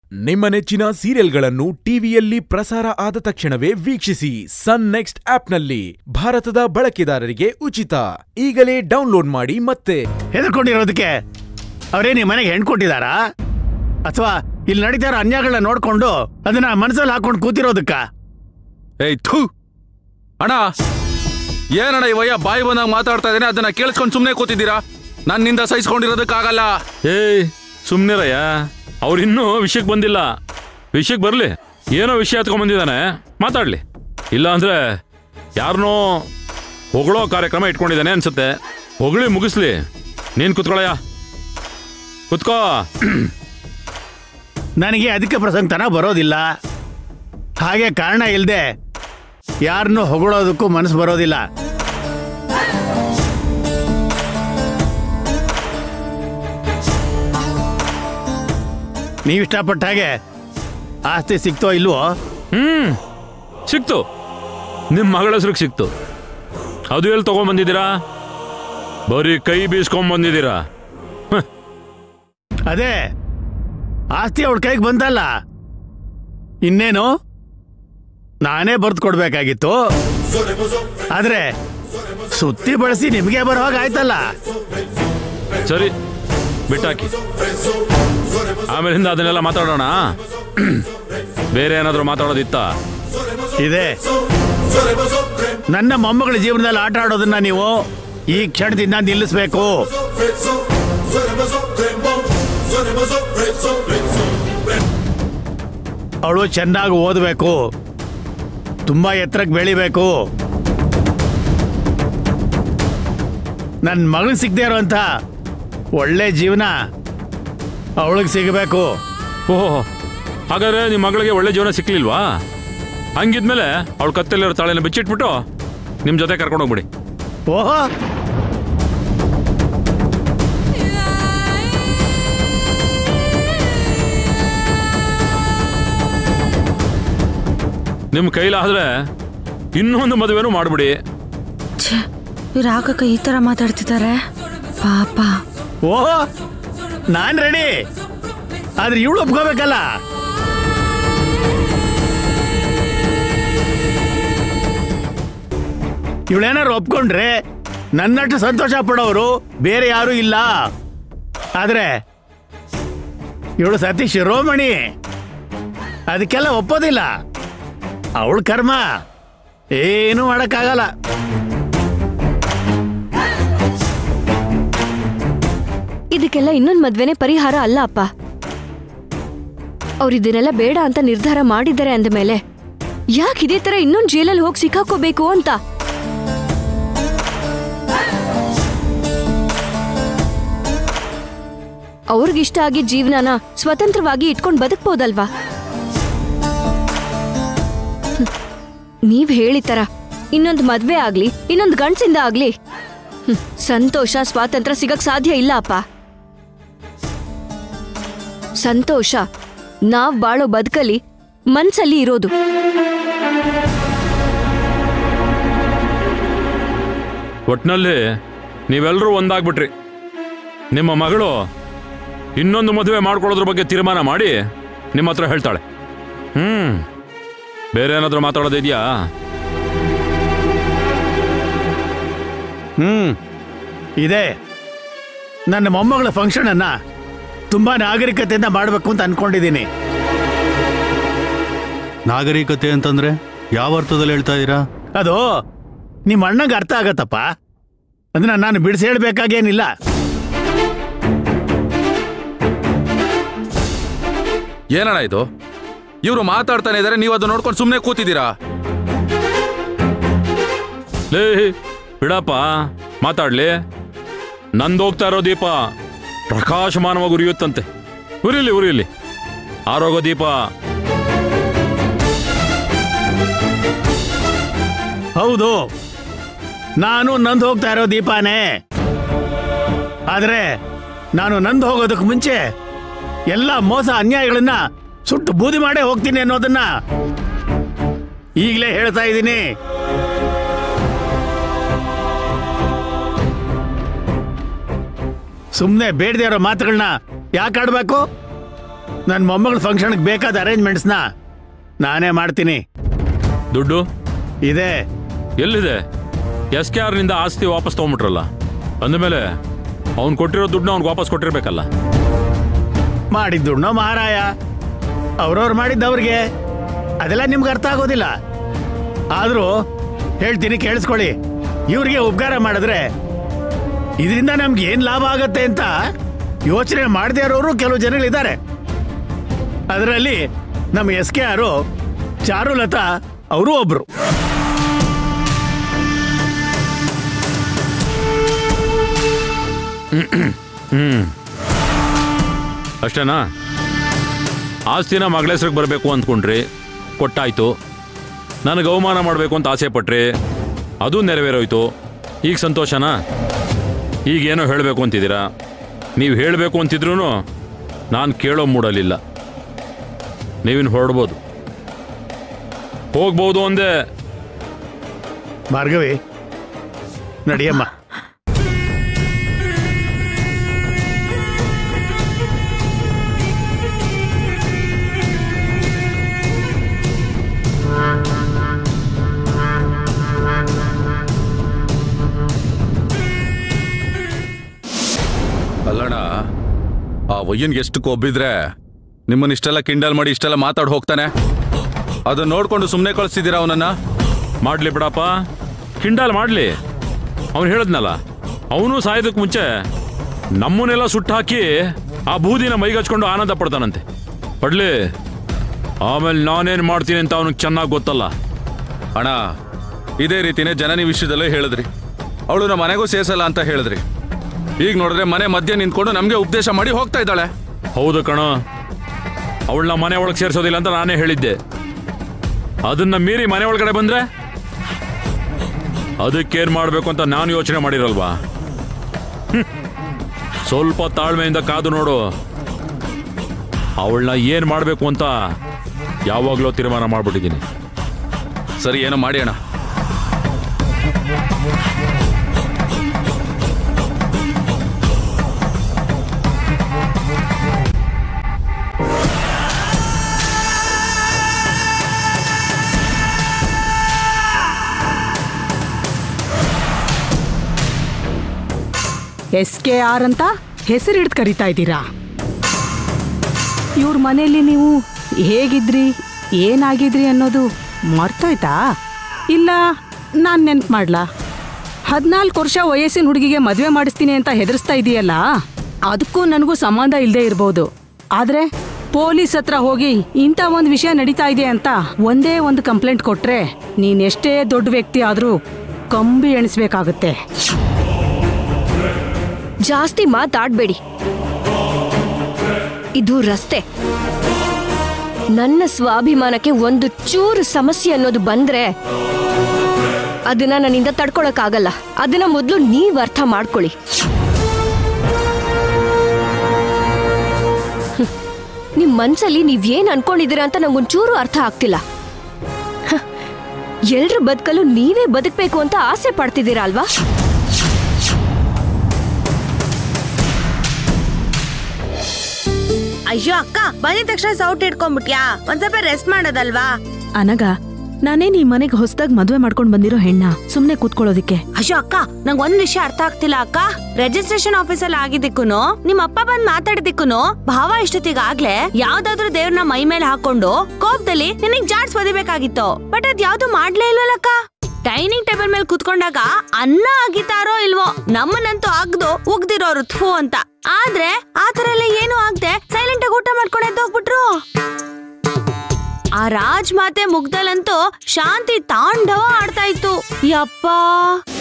ನಿಮ್ಮ ನೆಚ್ಚಿನ ಸೀರಿಯಲ್ಗಳನ್ನು ಟಿವಿಯಲ್ಲಿ ಪ್ರಸಾರ ಆದ ತಕ್ಷಣವೇ ವೀಕ್ಷಿಸಿ ಸನ್ ನೆಕ್ಸ್ಟ್ ಆಪ್ನಲ್ಲಿ ಭಾರತದ ಬಳಕೆದಾರರಿಗೆ ಉಚಿತ ಈಗಲೇ ಡೌನ್ಲೋಡ್ ಮಾಡಿ ಮತ್ತೆ ಹೆದರ್ಕೊಂಡಿರೋದಕ್ಕೆ ಅವರೇ ನಿಮ್ಮ ಮನೆಗೆ ಹೆಣ್ಣು ಕೊಟ್ಟಿದಾರಾ ಅಥವಾ ಇಲ್ಲಿ ನಡೀತಾ ಇರೋ ಅನ್ಯಾಯಗಳನ್ನ ನೋಡ್ಕೊಂಡು ಅದನ್ನ ಮನಸ್ಸಲ್ಲಿ ಹಾಕೊಂಡು ಕೂತಿರೋದಕ್ಕ ಏಯ್ ಥೂ ಅಣ್ಣ ಏನಣ್ಣ ಇವಯ್ಯ ಬಾಯಿ ಬಂದಾಗ ಮಾತಾಡ್ತಾ ಇದ್ದೇನೆ ಅದನ್ನ ಕೇಳಿಸ್ಕೊಂಡು ಸುಮ್ಮನೆ ಕೂತಿದ್ದೀರಾ ನನ್ನಿಂದ ಸಹಿಸ್ಕೊಂಡಿರೋದಕ್ಕಾಗಲ್ಲ ಏಯ್ ಸುಮ್ನಿರಯ್ಯ ಅವ್ರು ಇನ್ನೂ ವಿಷಯಕ್ಕೆ ಬಂದಿಲ್ಲ ವಿಷಯಕ್ಕೆ ಬರಲಿ ಏನೋ ವಿಷಯ ಎತ್ಕೊಂಡ್ ಬಂದಿದ್ದಾನೆ ಮಾತಾಡ್ಲಿ ಇಲ್ಲ ಅಂದ್ರೆ ಯಾರನ್ನೋ ಹೊಗಳೋ ಕಾರ್ಯಕ್ರಮ ಇಟ್ಕೊಂಡಿದ್ದಾನೆ ಅನ್ಸುತ್ತೆ ಹೊಗಳಿ ಮುಗಿಸ್ಲಿ ನೀನ್ ಕುತ್ಕೊಳಯ್ಯ ಕುತ್ಕೋ ನನಗೆ ಅದಕ್ಕೆ ಪ್ರಸಂಗತನ ಬರೋದಿಲ್ಲ ಹಾಗೆ ಕಾರಣ ಇಲ್ಲದೆ ಯಾರನ್ನು ಹೊಗಳೋದಕ್ಕೂ ಮನಸ್ಸು ಬರೋದಿಲ್ಲ ನೀವು ಇಷ್ಟಪಟ್ಟ ಹಾಗೆ ಆಸ್ತಿ ಸಿಕ್ತೋ ಇಲ್ವೋ ಹ್ಮ್ ಸಿಕ್ತು ನಿಮ್ಮ ಮಗಳ ಹೆಸ್ರಿಗೆ ಸಿಕ್ತು ಅದು ಎಲ್ಲಿ ತಗೊಂಬಂದಿದ್ದೀರಾ ಬರೀ ಕೈ ಬೀಸ್ಕೊಂಡ್ ಬಂದಿದ್ದೀರಾ ಅದೇ ಆಸ್ತಿ ಅವಳ ಕೈಗೆ ಬಂತಲ್ಲ ಇನ್ನೇನು ನಾನೇ ಬರ್ದು ಕೊಡ್ಬೇಕಾಗಿತ್ತು ಆದ್ರೆ ಸುತ್ತಿ ಬಳಸಿ ನಿಮಗೆ ಬರೋ ಹಾಗೆ ಆಯ್ತಲ್ಲ ಸರಿ ಬಿಟ್ಟಾಕಿ ಆಮೇಲಿಂದ ಅದನ್ನೆಲ್ಲ ಮಾತಾಡೋಣ ಬೇರೆ ಏನಾದರೂ ಮಾತಾಡೋದಿತ್ತ ಇದೆ ನನ್ನ ಮೊಮ್ಮಗಳ ಜೀವನದಲ್ಲಿ ಆಟ ಆಡೋದನ್ನ ನೀವು ಈ ಕ್ಷಣದಿಂದ ನಿಲ್ಲಿಸ್ಬೇಕು ಅವಳು ಚೆನ್ನಾಗಿ ಓದಬೇಕು ತುಂಬಾ ಎತ್ತರಕ್ಕೆ ಬೆಳಿಬೇಕು ನನ್ನ ಮಗಳಿಗೆ ಸಿಗದೆ ಇರೋಂಥ ಒಳ್ಳೆ ಜೀವನ ಅವಳಿಗೆ ಸಿಗಬೇಕು ಓಹೋ ಹಾಗಾದ್ರೆ ನಿಮ್ಮ ಮಗಳಿಗೆ ಒಳ್ಳೆ ಜೀವನ ಸಿಕ್ಲಿಲ್ವಾ ಹಂಗಿದ್ಮೇಲೆ ಅವಳು ಕತ್ತಲ್ಲಿರೋ ತಾಳೆನ ಬಿಚ್ಚಿಟ್ಬಿಟ್ಟು ನಿಮ್ಮ ಜೊತೆ ಕರ್ಕೊಂಡು ಹೋಗ್ಬಿಡಿ ಓಹೋ ನಿಮ್ಮ ಕೈಲಾದ್ರೆ ಇನ್ನೊಂದು ಮದುವೆನೂ ಮಾಡ್ಬಿಡಿ ಛೇ ಇವ್ರು ಯಾಕಕ್ಕ ಈ ಥರ ಮಾತಾಡ್ತಿದ್ದಾರೆ ಪಾಪ ಓಹೋ ನಾನ್ ರೆಡಿ ಆದ್ರೆ ಇವಳು ಒಪ್ಕೋಬೇಕಲ್ಲ ಇವಳೇನಾರು ಒಪ್ಕೊಂಡ್ರೆ ನನ್ನಟ್ಟು ಸಂತೋಷ ಪಡೋರು ಬೇರೆ ಯಾರು ಇಲ್ಲ ಆದ್ರೆ ಇವಳು ಸತಿ ಶಿರೋಮಣಿ ಅದಕ್ಕೆಲ್ಲ ಒಪ್ಪೋದಿಲ್ಲ ಅವಳ ಕರ್ಮ ಏನು ಮಾಡಕ್ಕಾಗಲ್ಲ ಇದಕ್ಕೆಲ್ಲ ಇನ್ನೊಂದ್ ಮದ್ವೆನೆ ಪರಿಹಾರ ಅಲ್ಲ ಅಪ್ಪ ಅವ್ರು ಇದನ್ನೆಲ್ಲ ಬೇಡ ಅಂತ ನಿರ್ಧಾರ ಮಾಡಿದ್ದಾರೆ ಅಂದಮೇಲೆ ಯಾಕೆ ಇದೇ ತರ ಇನ್ನೊಂದ್ ಜೈಲಲ್ಲಿ ಹೋಗಿ ಸಿಕ್ಕಾಕೋಬೇಕು ಅಂತ ಅವ್ರಿಗಿಷ್ಟ ಆಗಿದ್ದ ಜೀವನನ ಸ್ವತಂತ್ರವಾಗಿ ಇಟ್ಕೊಂಡು ಬದುಕ್ಬೋದಲ್ವಾ ಹ್ಮ್. ನೀವ್ ಹೇಳಿತರ ಇನ್ನೊಂದು ಮದ್ವೆ ಆಗ್ಲಿ ಇನ್ನೊಂದು ಗಂಡ್ಸಿಂದ ಆಗ್ಲಿ ಹ್ಮ್. ಸಂತೋಷ ಸ್ವಾತಂತ್ರ್ಯ ಸಿಗಕ್ ಸಾಧ್ಯ ಇಲ್ಲ ಅಪ್ಪ ಸಂತೋಷ ನಾವ್ ಬಾಳೋ ಬದುಕಲ್ಲಿ ಮನ್ಸಲ್ಲಿ ಇರೋದು ಒಟ್ನಲ್ಲಿ ನೀವೆಲ್ಲರೂ ಒಂದಾಗ್ಬಿಟ್ರಿ ನಿಮ್ಮ ಮಗಳು ಇನ್ನೊಂದು ಮದುವೆ ಮಾಡ್ಕೊಳ್ಳೋದ್ರ ಬಗ್ಗೆ ತೀರ್ಮಾನ ಮಾಡಿ ನಿಮ್ಮ ಹತ್ರ ಹೇಳ್ತಾಳೆ ಹ್ಮ್ ಬೇರೆ ಏನಾದರೂ ಮಾತಾಡೋದಿದೆಯಾ ಹ್ಮ್ ಇದೆ ನನ್ನ ಮೊಮ್ಮಗಳ ಫಂಕ್ಷನ್ ಅನ್ನ ತುಂಬಾ ನಾಗರಿಕತೆಯಿಂದ ಮಾಡಬೇಕು ಅಂತ ಅನ್ಕೊಂಡಿದ್ದೀನಿ ನಾಗರಿಕತೆ ಅಂತಂದ್ರೆ ಯಾವ ಅರ್ಥದಲ್ಲಿ ಹೇಳ್ತಾ ಇದ್ದೀರಾ ಅದು ನಿಮ್ಮ ಅಣ್ಣಂಗೆ ಅರ್ಥ ಆಗತ್ತಪ್ಪ ಅದನ್ನ ನಾನು ಬಿಡಿಸಿ ಹೇಳ್ಬೇಕಾಗೇನಿಲ್ಲ ಏನಣ್ಣ ಇದು ಇವರು ಮಾತಾಡ್ತಾನೆ ಇದಾರೆ ನೀವು ಅದನ್ನ ನೋಡ್ಕೊಂಡು ಸುಮ್ಮನೆ ಕೂತಿದ್ದೀರಾ ಲೇ ಬಿಡಪ್ಪ ಮಾತಾಡ್ಲಿ ನಂದೋಗ್ತಾ ಇರೋ ದೀಪ ಪ್ರಕಾಶಮಾನವಾಗಿ ಉರಿಯುತ್ತಂತೆ ಉರಿಲಿ ಉರಿಲಿ ಆರೋಗ್ಯ ದೀಪ ಹೌದು ನಾನು ನಂದು ಹೋಗ್ತಾ ಇರೋ ದೀಪಾನೇ ಆದ್ರೆ ನಾನು ನಂದು ಹೋಗೋದಕ್ಕೆ ಮುಂಚೆ ಎಲ್ಲ ಮೋಸ ಅನ್ಯಾಯಗಳನ್ನ ಸುಟ್ಟು ಬೂದಿ ಮಾಡೇ ಹೋಗ್ತೀನಿ ಅನ್ನೋದನ್ನ ಈಗಲೇ ಹೇಳ್ತಾ ಇದ್ದೀನಿ ಸುಮ್ಮನೆ ಬೇಡದೇ ಇರೋ ಮಾತುಗಳನ್ನ ಯಾಕೆ ಆಡ್ಬೇಕು ನನ್ನ ಮೊಮ್ಮಗಳ ಫಂಕ್ಷನ್ಗೆ ಬೇಕಾದ ಅರೇಂಜ್ಮೆಂಟ್ಸ್ನ ನಾನೇ ಮಾಡ್ತೀನಿ ದುಡ್ಡು ಇದೆ ಎಲ್ಲಿದೆ ಎಸ್ ಕೆ ಆರ್ನಿಂದ ಆಸ್ತಿ ವಾಪಸ್ ತೊಗೊಂಬಿಟ್ರಲ್ಲ ಅಂದಮೇಲೆ ಅವ್ನು ಕೊಟ್ಟಿರೋ ದುಡ್ಡನ್ನ ಅವ್ನಿಗೆ ವಾಪಸ್ ಕೊಟ್ಟಿರ್ಬೇಕಲ್ಲ ಮಾಡಿದ್ದುಣ್ಣೋ ಮಹಾರಾಯ ಅವ್ರವ್ರು ಮಾಡಿದ್ದವ್ರಿಗೆ ಅದೆಲ್ಲ ನಿಮ್ಗೆ ಅರ್ಥ ಆಗೋದಿಲ್ಲ ಆದರೂ ಹೇಳ್ತೀನಿ ಕೇಳಿಸ್ಕೊಳ್ಳಿ ಇವ್ರಿಗೆ ಉಪಕಾರ ಮಾಡಿದ್ರೆ ಇದರಿಂದ ನಮ್ಗೆ ಏನ್ ಲಾಭ ಆಗತ್ತೆ ಅಂತ ಯೋಚನೆ ಮಾಡದೇ ಇರೋರು ಕೆಲವು ಜನಗಳಿದ್ದಾರೆ ಅದರಲ್ಲಿ ನಮ್ಮ ಎಸ್ ಕೆ ಆರು ಚಾರುಲತಾ ಅವರು ಒಬ್ರು ಅಷ್ಟೇನಾ ಆಸ್ತಿನ ಮಗಳ ಹೆಸ್ರಿಗೆ ಬರಬೇಕು ಅಂದ್ಕೊಂಡ್ರಿ ಕೊಟ್ಟಾಯ್ತು ನನಗೆ ಅವಮಾನ ಮಾಡಬೇಕು ಅಂತ ಆಸೆ ಪಟ್ರಿ ಅದು ನೆರವೇರೋಯ್ತು ಈಗ ಸಂತೋಷನಾ ಈಗ ಏನೋ ಹೇಳಬೇಕು ಅಂತಿದ್ದೀರಾ ನೀವು ಹೇಳಬೇಕು ಅಂತಿದ್ರೂ ನಾನು ಕೇಳೋ ಮೂಡಲಿಲ್ಲ ನೀವಿನ್ ಹೊರಡ್ಬೋದು ಹೋಗ್ಬೋದು ಅಂದೆ ಭಾರ್ಗವಿ ನಡಿಯಮ್ಮ ಅಲ್ಲಣ್ಣ ಆ ವಯ್ಯನ್ಗೆ ಎಷ್ಟು ಕೊಬ್ಬಿದ್ರೆ ನಿಮ್ಮನ್ನ ಇಷ್ಟೆಲ್ಲ ಕಿಂಡಲ್ ಮಾಡಿ ಇಷ್ಟೆಲ್ಲ ಮಾತಾಡ್ ಹೋಗ್ತಾನೆ ಅದನ್ನ ನೋಡ್ಕೊಂಡು ಸುಮ್ಮನೆ ಕಳಿಸ್ತಿದ್ದೀರಾ ಅವನನ್ನ ಮಾಡಲಿ ಬಿಡಪ್ಪ ಕಿಂಡಾಲ್ ಮಾಡಲಿ ಅವನು ಹೇಳಿದ್ನಲ್ಲ ಅವನು ಸಾಯೋದಕ್ಕೆ ಮುಂಚೆ ನಮ್ಮನ್ನೆಲ್ಲ ಸುಟ್ಟು ಹಾಕಿ ಆ ಬೂದಿನ ಮೈಗಚ್ಕೊಂಡು ಆನಂದ ಪಡ್ತಾನಂತೆ ಪಡ್ಲಿ ಆಮೇಲೆ ನಾನೇನು ಮಾಡ್ತೀನಿ ಅಂತ ಅವನಿಗೆ ಚೆನ್ನಾಗಿ ಗೊತ್ತಲ್ಲ ಅಣ್ಣ ಇದೇ ರೀತಿನೇ ಜನನಿ ವಿಷಯದಲ್ಲೇ ಹೇಳಿದ್ರಿ ಅವಳು ನಮ್ಮ ಮನೆಗೂ ಸೇರ್ಸಲ್ಲ ಅಂತ ಹೇಳಿದ್ರಿ ಈಗ ನೋಡಿದ್ರೆ ಮನೆ ಮಧ್ಯೆ ನಿಂತ್ಕೊಂಡು ನಮಗೆ ಉಪದೇಶ ಮಾಡಿ ಹೋಗ್ತಾ ಇದ್ದಾಳೆ ಹೌದು ಕಣ ಅವಳನ್ನ ಮನೆ ಒಳಗೆ ಸೇರಿಸೋದಿಲ್ಲ ಅಂತ ನಾನೇ ಹೇಳಿದ್ದೆ ಅದನ್ನ ಮೀರಿ ಮನೆ ಒಳಗಡೆ ಬಂದ್ರೆ ಅದಕ್ಕೇನ್ ಮಾಡಬೇಕು ಅಂತ ನಾನು ಯೋಚನೆ ಮಾಡಿರಲ್ವಾ ಹ್ಮ್. ಸ್ವಲ್ಪ ತಾಳ್ಮೆಯಿಂದ ಕಾದು ನೋಡು ಅವಳನ್ನ ಏನ್ ಮಾಡಬೇಕು ಅಂತ ಯಾವಾಗಲೂ ತೀರ್ಮಾನ ಮಾಡ್ಬಿಟ್ಟಿದ್ದೀನಿ ಸರಿ ಏನೋ ಮಾಡಿ ಅಣ್ಣ ಎಸ್ ಕೆ ಆರ್ ಅಂತ ಹೆಸರು ಹಿಡ್ದು ಕರಿತಾ ಇದ್ದೀರಾ ಇವ್ರ ಮನೆಯಲ್ಲಿ ನೀವು ಹೇಗಿದ್ರಿ ಏನಾಗಿದ್ರಿ ಅನ್ನೋದು ಮರ್ತೋಯ್ತಾ ಇಲ್ಲ ನಾನು ನೆನ್ಪು ಮಾಡ್ಲಾ ಹದಿನಾಲ್ಕು ವರ್ಷ ವಯಸ್ಸಿನ ಹುಡುಗಿಗೆ ಮದುವೆ ಮಾಡಿಸ್ತೀನಿ ಅಂತ ಹೆದರ್ಸ್ತಾ ಇದೆಯಲ್ಲ ಅದಕ್ಕೂ ನನಗೂ ಸಂಬಂಧ ಇಲ್ಲದೆ ಇರ್ಬೋದು ಆದರೆ ಪೊಲೀಸ್ ಹತ್ರ ಹೋಗಿ ಇಂಥ ಒಂದು ವಿಷಯ ನಡೀತಾ ಇದೆ ಅಂತ ಒಂದೇ ಒಂದು ಕಂಪ್ಲೇಂಟ್ ಕೊಟ್ರೆ ನೀನೆಷ್ಟೇ ದೊಡ್ಡ ವ್ಯಕ್ತಿ ಆದರೂ ಕಂಬಿ ಎಣಿಸ್ಬೇಕಾಗುತ್ತೆ ಜಾಸ್ತಿ ಮಾತಾಡ್ಬೇಡಿ ಇದು ರಸ್ತೆ ನನ್ನ ಸ್ವಾಭಿಮಾನಕ್ಕೆ ಒಂದು ಚೂರು ಸಮಸ್ಯೆ ಅನ್ನೋದು ಬಂದ್ರೆ ಅದನ್ನ ನನ್ನಿಂದ ತಡ್ಕೊಳಕ್ಕಾಗಲ್ಲ ಅದನ್ನ ಮೊದಲು ನೀವ್ ಅರ್ಥ ಮಾಡ್ಕೊಳ್ಳಿ ಹ್ಮ್. ನಿಮ್ ಮನ್ಸಲ್ಲಿ ನೀವ್ ಏನ್ ಅನ್ಕೊಂಡಿದ್ದೀರಾ ಅಂತ ನಂಗೊಂಚೂರು ಅರ್ಥ ಆಗ್ತಿಲ್ಲ ಹ. ಎಲ್ರ ಬದುಕಲು ನೀವೇ ಬದುಕ್ಬೇಕು ಅಂತ ಆಸೆ ಪಡ್ತಿದ್ದೀರಾ ಅಲ್ವಾ ಅಯ್ಯೋ ಅಕ್ಕ ಬಂದಿದ ತಕ್ಷಣ ಸೌಟ್ ಇಟ್ಕೊಂಡ್ಬಿಟ್ಯಾ ಒಂದ್ ಸ್ವಲ್ಪ ರೆಸ್ಟ್ ಮಾಡೋದಲ್ವಾ ಅನಗ ನಾನೇನ್ ಈ ಮನೆಗೆ ಹೊಸದಾಗಿ ಮದ್ವೆ ಮಾಡ್ಕೊಂಡ್ ಬಂದಿರೋ ಹೆಣ್ಣ ಸುಮ್ನೆ ಕೂತ್ಕೊಳ್ಳೋದಿಕ್ಕೆ ಅಯ್ಯೋ ಅಕ್ಕ ನಂಗ್ ಒಂದ್ ವಿಷಯ ಅರ್ಥ ಆಗ್ತಿಲ್ಲ ಅಕ್ಕ ರಿಜಿಸ್ಟ್ರೇಷನ್ ಆಫೀಸಲ್ಲಿ ಆಗಿದ್ದಕ್ಕೂನು ನಿಮ್ ಅಪ್ಪ ಬಂದ್ ಮಾತಾಡಿದಕ್ಕೂನು ಭಾವ ಇಷ್ಟೊತ್ತಿಗಾಗ್ಲೇ ಯಾವ್ದಾದ್ರು ದೇವ್ರನ್ನ ಮೈ ಮೇಲೆ ಹಾಕೊಂಡು ಕೋಪದಲ್ಲಿ ನಿನಗ್ ಜಾಡ್ಸ್ ಬದಿಬೇಕಾಗಿತ್ತು ಬಟ್ ಅದ್ ಯಾವ್ದು ಮಾಡ್ಲೇ ಇಲ್ವಲ್ಲಕ್ಕ ಡೈನಿಂಗ್ ಟೇಬಲ್ ಮೇಲೆ ಕುತ್ಕೊಂಡಾಗ ಅನ್ನ ಆಗಿತಾರೋ ಇಲ್ವೋ ನಮ್ಮನ್ನಂತೂ ಆಗ್ದು ಉಗ್ದಿರೋರು ಥೂ ಅಂತ ಆದ್ರೆ ಆತರ ಎಲ್ಲ ಏನು ಆಗ್ದೆ ಸೈಲೆಂಟ್ ಆಗಿ ಊಟ ಮಾಡ್ಕೊಂಡು ಎದ್ದೋಗ್ಬಿಟ್ರು ಆ ರಾಜ್ ಮಾತೆ ಮುಗ್ದಲ್ಲಂತೂ ಶಾಂತಿ ತಾಂಡವ ಆಡ್ತಾ ಇತ್ತು ಯಪ್ಪ